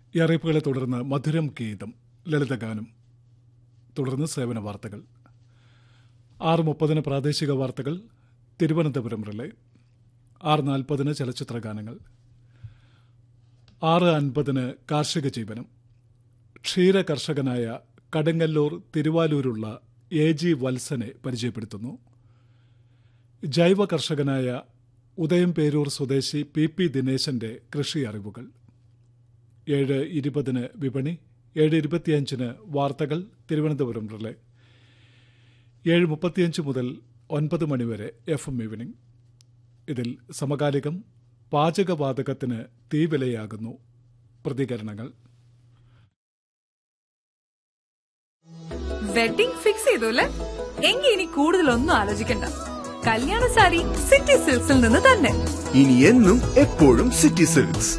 ഈ അറിയിപ്പുകളെ തുടർന്ന് മധുരം ഗീതം ലളിതഗാനം തുടർന്ന് സേവന വാർത്തകൾ ആറ് മുപ്പതിന് പ്രാദേശിക വാർത്തകൾ തിരുവനന്തപുരം റിലേ ആറ് നാൽപ്പതിന് ചലച്ചിത്ര ഗാനങ്ങൾ ആറ് അൻപതിന് കാർഷിക ജീവനം ക്ഷീര കർഷകനായ കടങ്ങല്ലൂർ തിരുവാലൂരുള്ള എ ജി വത്സനെ പരിചയപ്പെടുത്തുന്നു ജൈവ കർഷകനായ ഉദയം പേരൂർ സ്വദേശി പി പി ദിനേശന്റെ കൃഷി അറിവുകൾ ഏഴ് ഇരുപതിന് വിപണി ഏഴ് ഇരുപത്തിയഞ്ചിന് വാർത്തകൾ തിരുവനന്തപുരം റിലേ ഏഴ് മുപ്പത്തിയഞ്ച് മുതൽ ഒൻപത് മണിവരെ എഫ് എം ഈവനിംഗ് ഇതിൽ സമകാലികം പാചകവാതകത്തിന് തീവിലയാകുന്നു പ്രതികരണങ്ങൾ വെഡിംഗ് ഫിക്സ് ചെയ്തു അല്ലേ എങ്കിൽ ഇനി കൂടുതലൊന്നും ആലോചിക്കണ്ട കല്യാണ സാരി സിറ്റി സിൽക്സിൽ നിന്ന് തന്നെ ഇനി എന്നും എപ്പോഴും സിറ്റി സിൽക്സ്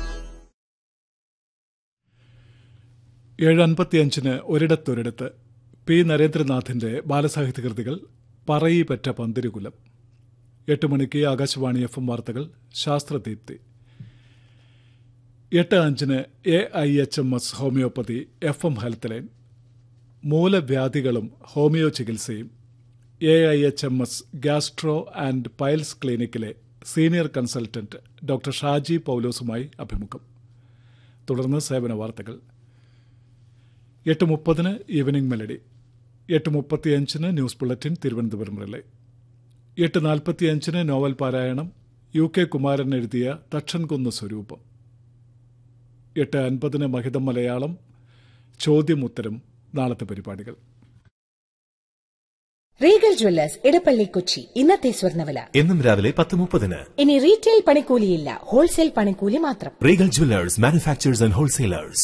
ഏഴ് അൻപത്തിയഞ്ചിന് ഒരിടത്തൊരിടത്ത് പി നരേന്ദ്രനാഥിന്റെ ബാലസാഹിത്യ കൃതികൾ പറയി പറ്റ പന്തിരുകുലം എട്ട് മണിക്ക് ആകാശവാണി എഫ് എം വാർത്തകൾ ശാസ്ത്രദീപ്തി എട്ട് അഞ്ചിന് A I H M S homoeopathy F M health line മൂലവ്യാധികളും ഹോമിയോ ചികിത്സയും A I H M S gastro and piles ക്ലിനിക്കിലെ സീനിയർ കൺസൾട്ടന്റ് ഡോക്ടർ ഷാജി പൌലോസുമായി അഭിമുഖം തുടർന്ന് സേവന വാർത്തകൾ എട്ട് മുപ്പതിന് ഈവനിംഗ് മെലഡി എട്ട് മുപ്പത്തിയഞ്ചിന് ന്യൂസ് ബുള്ളറ്റിൻ തിരുവനന്തപുരം റിലേ എട്ട് നാൽപ്പത്തിയഞ്ചിന് നോവൽ പാരായണം യു കെ കുമാരൻ എഴുതിയ തക്ഷൻകുന്ന് സ്വരൂപം എട്ട് അൻപതിന് മഹിതം മലയാളം ചോദ്യമുത്തരം നാളത്തെ പരിപാടികൾ റീഗൽ ജ്വല്ലേഴ്സ് ഇടപ്പള്ളി കൊച്ചി ഇന്നത്തെ സ്വർണ്ണവില എന്നും രാവിലെ പത്ത് മുപ്പതിന് ഇനി റീറ്റെയിൽ പണിക്കൂലിയില്ല ഹോൾസെയിൽ പണിക്കൂലി മാത്രം Regal jewellers manufacturers and wholesalers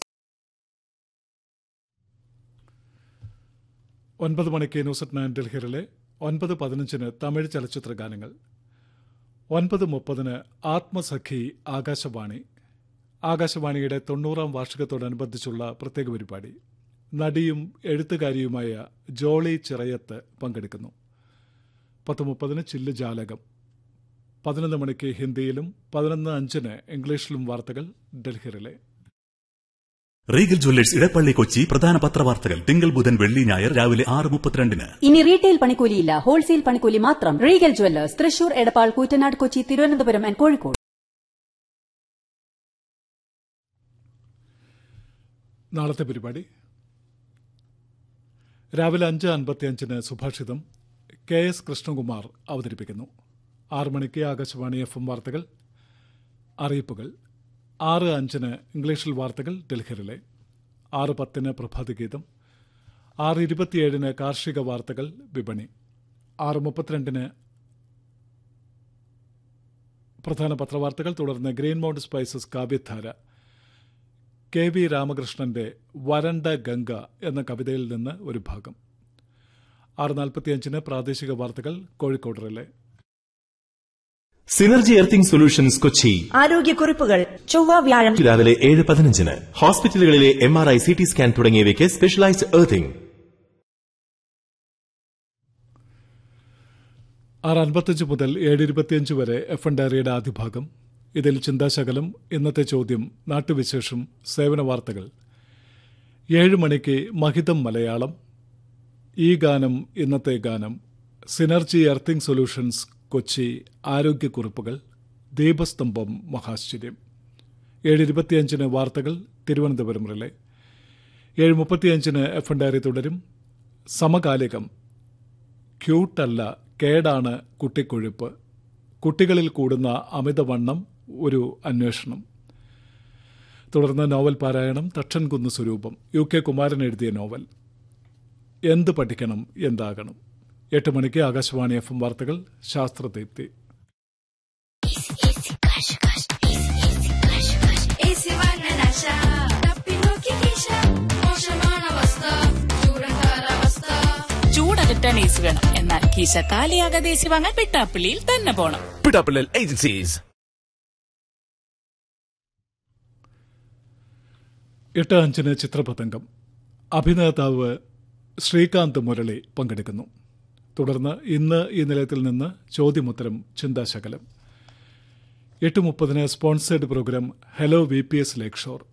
ഒൻപത് മണിക്ക് ന്യൂസ് അറ്റ് നയൻ ഡൽഹിയിലെ ഒൻപത് പതിനഞ്ചിന് തമിഴ് ചലച്ചിത്ര ഗാനങ്ങൾ ഒൻപത് മുപ്പതിന് ആത്മസഖി ആകാശവാണി ആകാശവാണിയുടെ തൊണ്ണൂറാം വാർഷികത്തോടനുബന്ധിച്ചുള്ള പ്രത്യേക പരിപാടി നടിയും എഴുത്തുകാരിയുമായ ജോളി ചിറയത്ത് പങ്കെടുക്കുന്നു പത്ത് മുപ്പതിന് ചില്ല് ജാലകം പതിനൊന്ന് മണിക്ക് ഹിന്ദിയിലും പതിനൊന്ന് അഞ്ചിന് ഇംഗ്ലീഷിലും വാർത്തകൾ ഡൽഹിയിലെ റീഗൽ ജ്വല്ലേഴ്സ് ഇടപ്പള്ളി കൊച്ചി പ്രധാന പത്രവാർത്തകൾ തിങ്കൾ ബുധൻ വെള്ളി ഞായർ രാവിലെ ആറ് മുപ്പത്തിരണ്ടിന് ഇനി റീറ്റെയിൽ പണിക്കൂലിയില്ല ഹോൾസെയിൽ പണിക്കൂലി മാത്രം Regal jewellers Thrissur Edappal Koottanad Kochi Thiruvananthapuram and Kozhikode നാളത്തെ പരിപാടി രാവിലെ അഞ്ച് അൻപത്തിയഞ്ചിന് സുഭാഷിതം കെ എസ് കൃഷ്ണകുമാർ അവതരിപ്പിക്കുന്നു ആറ് മണിക്ക് ആകാശവാണി എഫ് എം വാർത്തകൾ അറിയിപ്പുകൾ ആറ് അഞ്ചിന് ഇംഗ്ലീഷിൽ വാർത്തകൾ ഡൽഹിയിലെ ആറ് പത്തിന് പ്രഭാതഗീതം ആറ് ഇരുപത്തിയേഴിന് കാർഷിക വാർത്തകൾ വിപണി ആറ് മുപ്പത്തിരണ്ടിന് പ്രധാന പത്രവാർത്തകൾ തുടർന്ന് ഗ്രീൻ മൗണ്ട് സ്പൈസസ് കാവ്യധാര കെ വി രാമകൃഷ്ണന്റെ വരണ്ട ഗംഗ എന്ന കവിതയിൽ നിന്ന് ഒരു ഭാഗം ആറ് നാൽപ്പത്തിയഞ്ചിന് പ്രാദേശിക വാർത്തകൾ Kozhikode relay synergy earthing solutions Kochi ആരോഗ്യക്കുറിപ്പുകൾ ചൊവ്വ വ്യാഴം രാവിലെ ഏഴ് പതിനഞ്ചിന് ഹോസ്പിറ്റലുകളിലെ M R I C T scan തുടങ്ങിയവയ്ക്ക് സ്പെഷ്യലൈസ്ഡ് എർത്തിംഗ് ആറ് അൻപത്തഞ്ച് മുതൽ ഏഴ് ഇരുപത്തിയഞ്ച് വരെ എഫ് എൻ ഡയറിയുടെ ആദ്യ ഭാഗം ഇതിൽ ചിന്താശകലം ഇന്നത്തെ ചോദ്യം നാട്ടുവിശേഷം സേവന വാർത്തകൾ ഏഴ് മണിക്ക് മഹിതം മലയാളം ഈ ഗാനം ഇന്നത്തെ ഗാനം സിനർജി എർത്തിംഗ് സൊല്യൂഷൻസ് കൊച്ചി ആരോഗ്യക്കുറിപ്പുകൾ ദീപസ്തംഭം മഹാശ്ചര്യം ഏഴ് ഇരുപത്തിയഞ്ചിന് വാർത്തകൾ തിരുവനന്തപുരം റിലേ ഏഴ് മുപ്പത്തിയഞ്ചിന് എഫ് എൻ ഡയറി തുടരും സമകാലികം ക്യൂട്ടല്ല കേടാണ് കുട്ടിക്കൊഴുപ്പ് കുട്ടികളിൽ കൂടുന്ന അമിതവണ്ണം ഒരു അന്വേഷണം തുടർന്ന് നോവൽ പാരായണം തക്ഷൻകുന്ന് സ്വരൂപം യു കെ കുമാരൻ എഴുതിയ നോവൽ എന്ത് പഠിക്കണം എന്താകണം എട്ട് മണിക്ക് ആകാശവാണി എഫ് എം വാർത്തകൾ ശാസ്ത്രദീപ്തി ചൂടകറ്റാൻ ഏസി വേണം എന്നാൽ കീശ കാലിയാകാതെ ഏസി വാങ്ങാൻ വെട്ടാപ്പള്ളിയിൽ തന്നെ പോണം പിടാപ്പിള്ളൽ ഏജൻസീസ് എട്ട് അഞ്ചിന് ചിത്രപതംഗം അഭിനേതാവ് ശ്രീകാന്ത് മുരളി പങ്കെടുക്കുന്നു തുടർന്ന് ഇന്ന് ഈ നിലയത്തിൽ നിന്ന് ചോദ്യമുത്തരം ചിന്താശകലം എട്ട് മുപ്പതിന് sponsored programme hello V P S lake shore